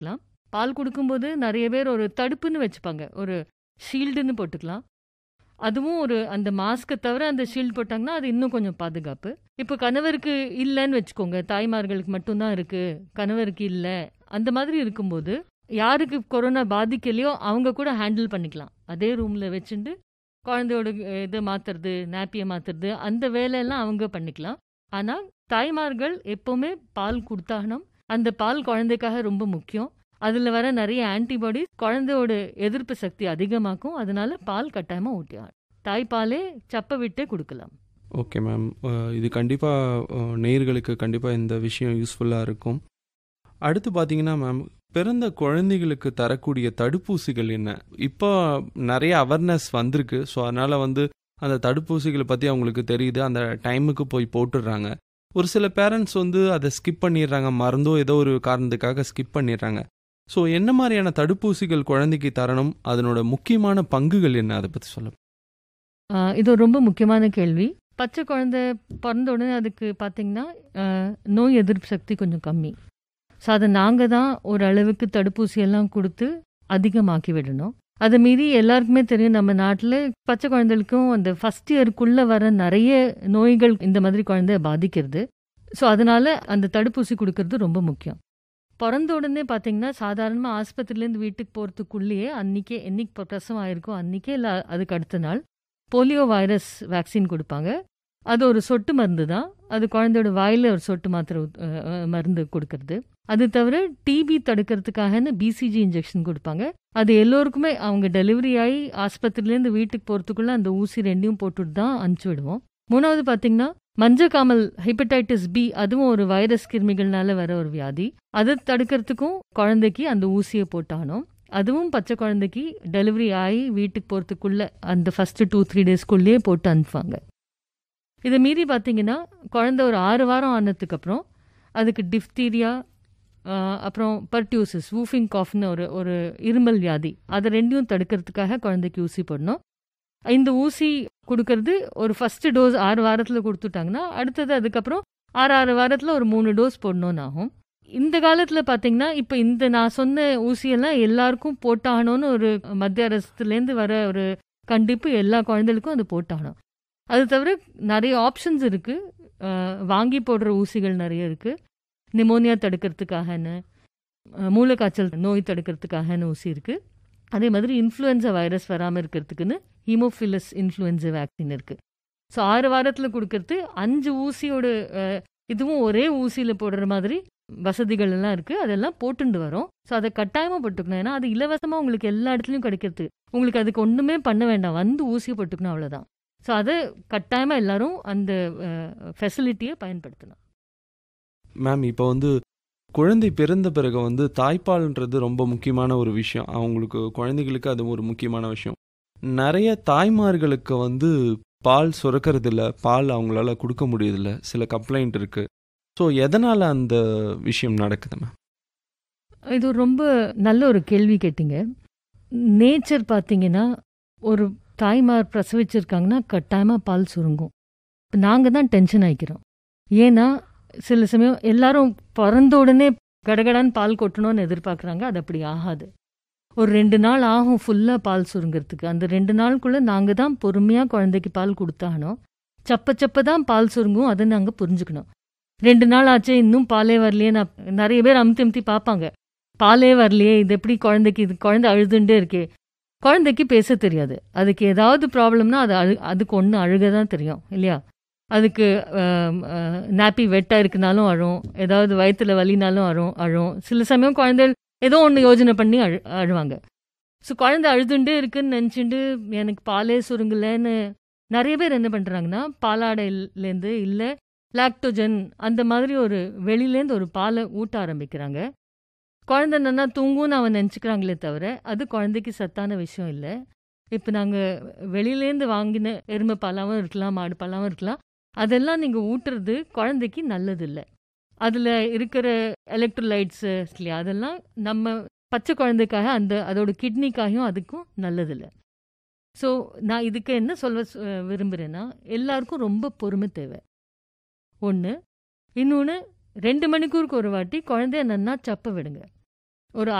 கொடுக்கலாம் பால் கொடுக்கும்போது நிறைய பேர் ஒரு தடுப்புன்னு வச்சுப்பாங்க ஒரு ஷீல்டுன்னு போட்டுக்கலாம் அதுவும் ஒரு அந்த மாஸ்க்கை தவிர அந்த ஷீல்டு போட்டாங்கன்னா அது இன்னும் கொஞ்சம் பாதுகாப்பு இப்போ கணவருக்கு இல்லைன்னு வச்சுக்கோங்க தாய்மார்களுக்கு மட்டும்தான் இருக்கு கணவருக்கு இல்லை அந்த மாதிரி இருக்கும்போது யாருக்கு கொரோனா பாதிக்கலையோ அவங்க கூட ஹேண்டில் பண்ணிக்கலாம் அதே ரூமில் வச்சுட்டு குழந்தையோட இதை மாற்றுறது நாப்பியை மாற்றுறது அந்த வேலையெல்லாம் அவங்க பண்ணிக்கலாம் ஆனால் தாய்மார்கள் எப்போவுமே பால் கொடுத்தாகணும் அந்த பால் குழந்தைக்காக ரொம்ப முக்கியம் அதில் வர நிறைய ஆன்டிபாடி குழந்தையோட எதிர்ப்பு சக்தி அதிகமாக்கும் அதனால பால் கட்டாயமாக ஊட்டியாகும் தாய்ப்பாலே சப்பை விட்டே கொடுக்கலாம் ஓகே மேம் இது கண்டிப்பாக நேயர்களுக்கு கண்டிப்பாக இந்த விஷயம் யூஸ்ஃபுல்லாக இருக்கும் அடுத்து பார்த்தீங்கன்னா மேம் பிறந்த குழந்தைகளுக்கு தரக்கூடிய தடுப்பூசிகள் என்ன இப்போ நிறைய அவேர்னஸ் வந்திருக்கு ஸோ அதனால் வந்து அந்த தடுப்பூசிகளை பற்றி அவங்களுக்கு தெரியுது அந்த டைமுக்கு போய் போட்டுடுறாங்க ஒரு சில பேரண்ட்ஸ் வந்து அதை ஸ்கிப் பண்ணிடுறாங்க மறந்தோ ஏதோ ஒரு காரணத்துக்காக ஸ்கிப் பண்ணிடுறாங்க ஸோ என்ன மாதிரியான தடுப்பூசிகள் குழந்தைக்கு தரணும் அதனோட முக்கியமான பங்குகள் என்ன அதை பற்றி சொல்ல ஆஹ் இது ஒரு ரொம்ப முக்கியமான கேள்வி பச்சை குழந்தை பிறந்த உடனே அதுக்கு பார்த்தீங்கன்னா ஆஹ் நோய் எதிர்ப்பு சக்தி கொஞ்சம் கம்மி ஸோ அதை நாங்கள் தான் ஓரளவுக்கு தடுப்பூசி எல்லாம் கொடுத்து அதிகமாக்கி விடணும் அதை மீறி எல்லாருக்குமே தெரியும் நம்ம நாட்டில் பச்சை குழந்தைகளுக்கும் அந்த ஃபஸ்ட் இயருக்குள்ளே வர நிறைய நோய்கள் இந்த மாதிரி குழந்தைய பாதிக்கிறது ஸோ அதனால அந்த தடுப்பூசி கொடுக்கறது ரொம்ப முக்கியம் பிறந்த உடனே பார்த்தீங்கன்னா சாதாரணமாக ஆஸ்பத்திரியிலேருந்து வீட்டுக்கு போகிறதுக்குள்ளேயே அன்றைக்கே என்னைக்கு பிரசவம் ஆயிருக்கோ அன்றைக்கே இல்லை அதுக்கு அடுத்த நாள் போலியோ வைரஸ் வேக்சின் கொடுப்பாங்க அது ஒரு சொட்டு மருந்து தான் அது குழந்தையோட வாயில் ஒரு சொட்டு மாத்திரை ஊத்- அஹ் அஹ் மருந்து கொடுக்கறது அது தவிர டிபி தடுக்கிறதுக்காகன்னு பிசிஜி இன்ஜெக்ஷன் கொடுப்பாங்க அது எல்லோருக்குமே அவங்க டெலிவரி ஆகி ஆஸ்பத்திரியிலேருந்து வீட்டுக்கு போகிறதுக்குள்ள அந்த ஊசி ரெண்டையும் போட்டுட்டு தான் அனுப்பிச்சி விடுவோம் மூணாவது பார்த்தீங்கன்னா மஞ்சக்காமல் ஹெப்படைட்டிஸ் பி அதுவும் ஒரு வைரஸ் கிருமிகள்னால வர ஒரு வியாதி அதை தடுக்கிறதுக்கும் குழந்தைக்கு அந்த ஊசியை போட்டானோம் அதுவும் பச்சை குழந்தைக்கு டெலிவரி ஆகி வீட்டுக்கு போகிறதுக்குள்ள அந்த ஃபஸ்ட்டு டூ த்ரீ டேஸ்க்குள்ளேயே போட்டு அனுப்புவாங்க இதை மீறி பார்த்தீங்கன்னா குழந்தை ஒரு ஆறு வாரம் ஆனதுக்கப்புறம் அதுக்கு டிஃப்தீரியா அப்புறம் பர்டியூசஸ் வூஃபிங் காஃப்னு ஒரு ஒரு இருமல் வியாதி அதை ரெண்டையும் தடுக்கிறதுக்காக குழந்தைக்கு ஊசி போடணும் இந்த ஊசி கொடுக்கறது ஒரு ஃபஸ்ட்டு டோஸ் ஆறு வாரத்தில் கொடுத்துட்டாங்கன்னா அடுத்தது அதுக்கப்புறம் ஆறு ஆறு வாரத்தில் ஒரு மூணு டோஸ் போடணும்னு ஆகும் இந்த காலத்தில் பார்த்தீங்கன்னா இப்போ இந்த நான் சொன்ன ஊசியெல்லாம் எல்லாருக்கும் போட்டாகணும்னு ஒரு மத்திய அரசுலேருந்து வர ஒரு கண்டிப்பு எல்லா குழந்தைகளுக்கும் அது போட்டாகணும் அது தவிர நிறைய ஆப்ஷன்ஸ் இருக்குது வாங்கி போடுற ஊசிகள் நிறைய இருக்குது நிமோனியா தடுக்கிறதுக்காகன்னு அஹ், மூளைக்காய்ச்சல் நோய் தடுக்கிறதுக்காகன்னு ஊசி இருக்குது அதே மாதிரி இன்ஃப்ளூயன்சா வைரஸ் வராமல் இருக்கிறதுக்குன்னு ஹீமோஃபிலஸ் இன்ஃப்ளூயன்சா வேக்சின் இருக்குது ஸோ ஆறு வாரத்தில் கொடுக்கறது அஞ்சு ஊசியோட அஹ், இதுவும் ஒரே ஊசியில் போடுற மாதிரி வசதிகள் எல்லாம் இருக்குது அதெல்லாம் போட்டுண்டு வரோம் ஸோ அதை கட்டாயமாக போட்டுக்கணும் ஏன்னா அது இலவசமாக உங்களுக்கு எல்லா இடத்துலையும் கிடைக்கிறது உங்களுக்கு அதுக்கு ஒன்றுமே பண்ண வேண்டாம் வந்து ஊசியை போட்டுக்கணும் அவ்வளோதான் ஸோ அதை கட்டாயமாக எல்லாரும் அந்த ஃபெசிலிட்டியை பயன்படுத்தணும் மேம் இப்போ வந்து குழந்தை பிறந்த பிறகு வந்து தாய்ப்பால்ன்றது ரொம்ப முக்கியமான ஒரு விஷயம் அவங்களுக்கு குழந்தைகளுக்கு அது ஒரு முக்கியமான விஷயம் நிறைய தாய்மார்களுக்கு வந்து பால் சுரக்கிறதில்ல பால் அவங்களால கொடுக்க முடியறதில்ல சில கம்ப்ளைண்ட் இருக்கு ஸோ எதனால அந்த விஷயம் நடக்குது மேம் இது ஒரு ரொம்ப நல்ல ஒரு கேள்வி கேட்டீங்க நேச்சர் பார்த்தீங்கன்னா ஒரு தாய்மார் பிரசவிச்சிருக்காங்கன்னா கட்டாயமாக பால் சுருங்கும் நாங்கள் தான் டென்ஷன் ஆகிக்கிறோம் ஏன்னா சில சமயம் எல்லாரும் பிறந்த உடனே கடகடான்னு பால் கொட்டணும்னு எதிர்பார்க்குறாங்க அது அப்படி ஆகாது ஒரு ரெண்டு நாள் ஆகும் ஃபுல்லாக பால் சுருங்கிறதுக்கு அந்த ரெண்டு நாளுக்குள்ளே நாங்கள் தான் பொறுமையாக குழந்தைக்கு பால் கொடுத்தாகணும் சப்ப சப்ப தான் பால் சுருங்கும் அதை நாங்கள் புரிஞ்சுக்கணும் ரெண்டு நாள் ஆச்சே இன்னும் பாலே வரலையே நான் நிறைய பேர் அமுத்தி அமுத்தி பார்ப்பாங்க பாலே வரலையே இது எப்படி குழந்தைக்கு இது குழந்தை அழுதுண்டே இருக்கே குழந்தைக்கு பேச தெரியாது அதுக்கு ஏதாவது ப்ராப்ளம்னா அது அழு அதுக்கு ஒன்று அழுக தான் தெரியும் இல்லையா அதுக்கு நாப்பி வெட்டாக இருக்குனாலும் அழும் ஏதாவது வயித்துல வலினாலும் அழும் அழும் சில சமயம் குழந்தைகள் ஏதோ ஒன்று யோஜனை பண்ணி அழு அழுவாங்க ஸோ குழந்தை அழுதுண்டே இருக்குன்னு நினச்சிட்டு எனக்கு பாலே சுருங்கலைன்னு நிறைய பேர் என்ன பண்ணுறாங்கன்னா பாலாடையிலேருந்து இல்லை லாக்டோஜன் அந்த மாதிரி ஒரு வெளியிலேருந்து ஒரு பாலை ஊட்ட ஆரம்பிக்கிறாங்க குழந்தை நல்லா தூங்கும்னு அவன் நினச்சிக்கிறாங்களே தவிர அது குழந்தைக்கு சத்தான விஷயம் இல்லை இப்போ நாங்கள் வெளியிலேருந்து வாங்கின எருமை பாலாவும் இருக்கலாம் மாடு பாலாவும் இருக்கலாம் அதெல்லாம் நீங்கள் ஊட்டுறது குழந்தைக்கு நல்லதில்லை அதில் இருக்கிற எலக்ட்ரோலைட்ஸு இல்லையா அதெல்லாம் நம்ம பச்சை குழந்தைக்காக அந்த அதோட கிட்னிக்காகவும் அதுக்கும் நல்லதில்லை ஸோ நான் இதுக்கு என்ன சொல்ல சு- விரும்புகிறேன்னா எல்லாருக்கும் ரொம்ப பொறுமை தேவை ஒன்று இன்னொன்று ரெண்டு மணிக்கூருக்கு ஒரு வாட்டி குழந்தைய நன்னா சப்ப விடுங்க ஒரு